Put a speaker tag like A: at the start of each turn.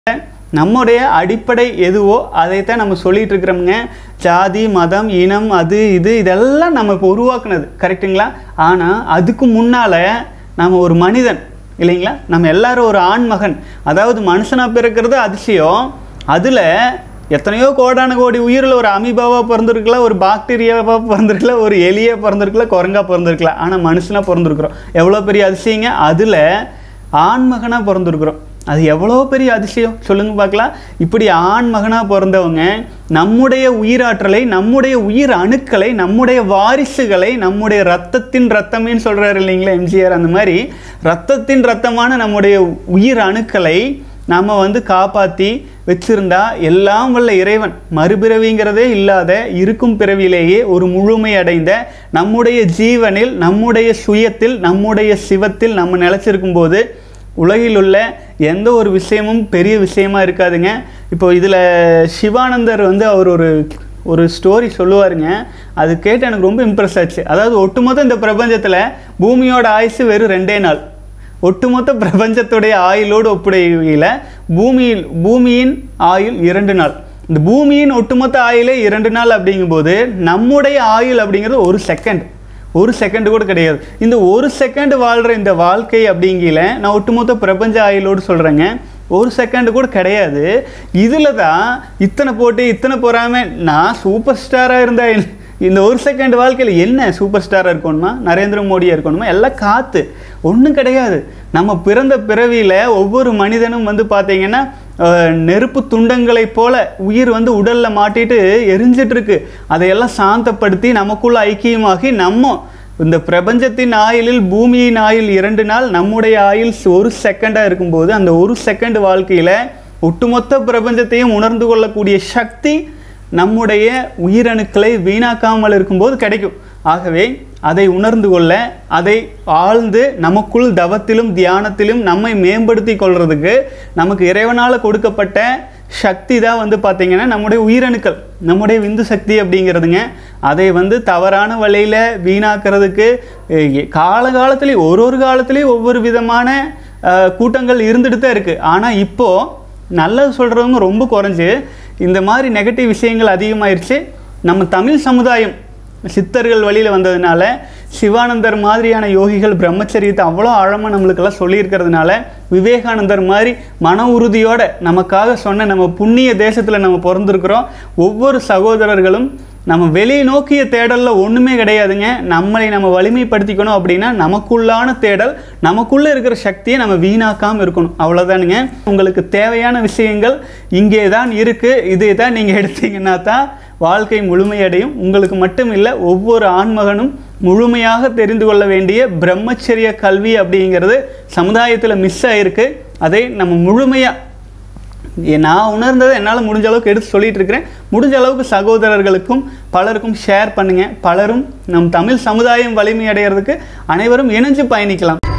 A: நம்முடைய அடிப்படை எதுவோ அதைத்தான் நம்ம சொல்லிட்டு இருக்கிறோம்ங்க ஜாதி மதம் இனம் அது இது இதெல்லாம் நம்ம இப்போ உருவாக்குனது கரெக்டுங்களா ஆனால் அதுக்கு முன்னால் நம்ம ஒரு மனிதன் இல்லைங்களா நம்ம எல்லாரும் ஒரு ஆண்மகன் அதாவது மனுஷனாக பிறக்கிறது அதிசயம் அதில் எத்தனையோ கோடான கோடி உயிரில் ஒரு அமீபாவாக பிறந்திருக்கலாம் ஒரு பாக்டீரியாவாக பிறந்திருக்கலாம் ஒரு எலியாக பிறந்திருக்கலாம் குரங்கா பிறந்திருக்கலாம் ஆனால் மனுஷனாக பிறந்திருக்கிறோம் எவ்வளோ பெரிய அதிசயங்க அதில் ஆண்மகனாக பிறந்திருக்கிறோம் அது எவ்வளோ பெரிய அதிசயம் சொல்லுங்க பார்க்கலாம் இப்படி ஆண்மகனாக பிறந்தவங்க நம்முடைய உயிராற்றலை நம்முடைய உயிர் அணுக்களை நம்முடைய வாரிசுகளை நம்முடைய ரத்தத்தின் ரத்தமேன்னு சொல்கிறாரு இல்லைங்களா எம்ஜிஆர் அந்த மாதிரி ரத்தத்தின் ரத்தமான நம்முடைய உயிர் அணுக்களை நாம் வந்து காப்பாற்றி வச்சிருந்தா எல்லாம் வல்ல இறைவன் மறுபிறவிங்கிறதே இல்லாத இருக்கும் பிறவியிலேயே ஒரு முழுமை அடைந்த நம்முடைய ஜீவனில் நம்முடைய சுயத்தில் நம்முடைய சிவத்தில் நம்ம நிலச்சிருக்கும் போது உலகில் உள்ள எந்த ஒரு விஷயமும் பெரிய விஷயமா இருக்காதுங்க இப்போ இதில் சிவானந்தர் வந்து அவர் ஒரு ஒரு ஸ்டோரி சொல்லுவாருங்க அது கேட்டு எனக்கு ரொம்ப இம்ப்ரெஸ் ஆச்சு அதாவது ஒட்டுமொத்த இந்த பிரபஞ்சத்தில் பூமியோட ஆயுசு வெறும் ரெண்டே நாள் ஒட்டுமொத்த பிரபஞ்சத்துடைய ஆயுளோடு ஒப்புடையில் பூமியில் பூமியின் ஆயுள் இரண்டு நாள் இந்த பூமியின் ஒட்டுமொத்த ஆயுளே இரண்டு நாள் அப்படிங்கும்போது நம்முடைய ஆயுள் அப்படிங்கிறது ஒரு செகண்ட் ஒரு செகண்ட் கூட கிடையாது இந்த ஒரு செகண்ட் வாழ்கிற இந்த வாழ்க்கை அப்படிங்கில நான் ஒட்டுமொத்த பிரபஞ்ச ஆயுளோடு சொல்கிறேங்க ஒரு செகண்ட் கூட கிடையாது இதில் தான் இத்தனை போட்டு இத்தனை பொறாம நான் சூப்பர் ஸ்டாராக இருந்தா என்ன- இந்த ஒரு செகண்ட் வாழ்க்கையில் என்ன சூப்பர் ஸ்டாராக இருக்கணுமா நரேந்திர மோடியாக இருக்கணுமா எல்லாம் காற்று ஒன்றும் கிடையாது நம்ம பிறந்த பிறவியில் ஒவ்வொரு மனிதனும் வந்து பார்த்தீங்கன்னா அஹ், நெருப்பு துண்டங்களைப் போல உயிர் வந்து உடலில் மாட்டிட்டு எரிஞ்சிட்டு இருக்கு அதையெல்லாம் சாந்தப்படுத்தி நமக்குள்ள ஐக்கியமாகி நம்ம இந்த பிரபஞ்சத்தின் ஆயுளில் பூமியின் ஆயுள் இரண்டு நாள் நம்முடைய ஆயுள் ஒரு செகண்டாக இருக்கும்போது அந்த ஒரு செகண்ட் வாழ்க்கையில் ஒட்டுமொத்த பிரபஞ்சத்தையும் உணர்ந்து கொள்ளக்கூடிய சக்தி நம்முடைய உயிரணுக்களை வீணாக்காமல் இருக்கும்போது கிடைக்கும் ஆகவே அதை உணர்ந்து கொள்ள அதை ஆழ்ந்து நமக்குள் தவத்திலும் தியானத்திலும் நம்மை மேம்படுத்தி கொள்றதுக்கு நமக்கு இறைவனால் கொடுக்கப்பட்ட சக்தி தான் வந்து பார்த்திங்கன்னா நம்முடைய உயிரணுக்கள் நம்முடைய விந்து சக்தி அப்படிங்கிறதுங்க அதை வந்து தவறான வழியில் வீணாக்கிறதுக்கு அஹ், காலகாலத்துலேயும் ஒரு ஒரு காலத்துலேயும் ஒவ்வொரு விதமான அஹ், கூட்டங்கள் இருந்துட்டு தான் இருக்குது ஆனால் இப்போது நல்லது சொல்கிறவங்க ரொம்ப குறைஞ்சு இந்த மாதிரி நெகட்டிவ் விஷயங்கள் அதிகமாயிருச்சு நம்ம தமிழ் சமுதாயம் சித்தர்கள் வழியில் வந்ததுனால சிவானந்தர் மாதிரியான யோகிகள் பிரம்மச்சரியத்தை அவ்வளோ ஆழமாக நம்மளுக்கெல்லாம் சொல்லியிருக்கிறதுனால விவேகானந்தர் மாதிரி மன உறுதியோட நமக்காக சொன்ன நம்ம புண்ணிய தேசத்தில் நம்ம பிறந்திருக்கிறோம் ஒவ்வொரு சகோதரர்களும் நம்ம வெளியே நோக்கிய தேடலில் ஒன்றுமே கிடையாதுங்க நம்மளை நம்ம வலிமைப்படுத்திக்கணும் அப்படின்னா நமக்குள்ளான தேடல் நமக்குள்ளே இருக்கிற சக்தியை நம்ம வீணாக்காமல் இருக்கணும் அவ்வளோதானுங்க உங்களுக்கு தேவையான விஷயங்கள் இங்கே தான் இருக்குது இதை தான் நீங்கள் எடுத்தீங்கன்னா தான் வாழ்க்கை முழுமையடையும் உங்களுக்கு மட்டும் இல்லை ஒவ்வொரு ஆண்மகனும் முழுமையாக தெரிந்து கொள்ள வேண்டிய பிரம்மச்சரிய கல்வி அப்படிங்கிறது சமுதாயத்தில் மிஸ் ஆகிருக்கு அதை நம்ம முழுமையாக நான் உணர்ந்ததை என்னால் முடிஞ்ச அளவுக்கு எடுத்து சொல்லிட்டு இருக்கிறேன் முடிஞ்ச அளவுக்கு சகோதரர்களுக்கும் பலருக்கும் ஷேர் பண்ணுங்க பலரும் நம் தமிழ் சமுதாயம் வலிமை அடைகிறதுக்கு அனைவரும் இணைஞ்சு பயணிக்கலாம்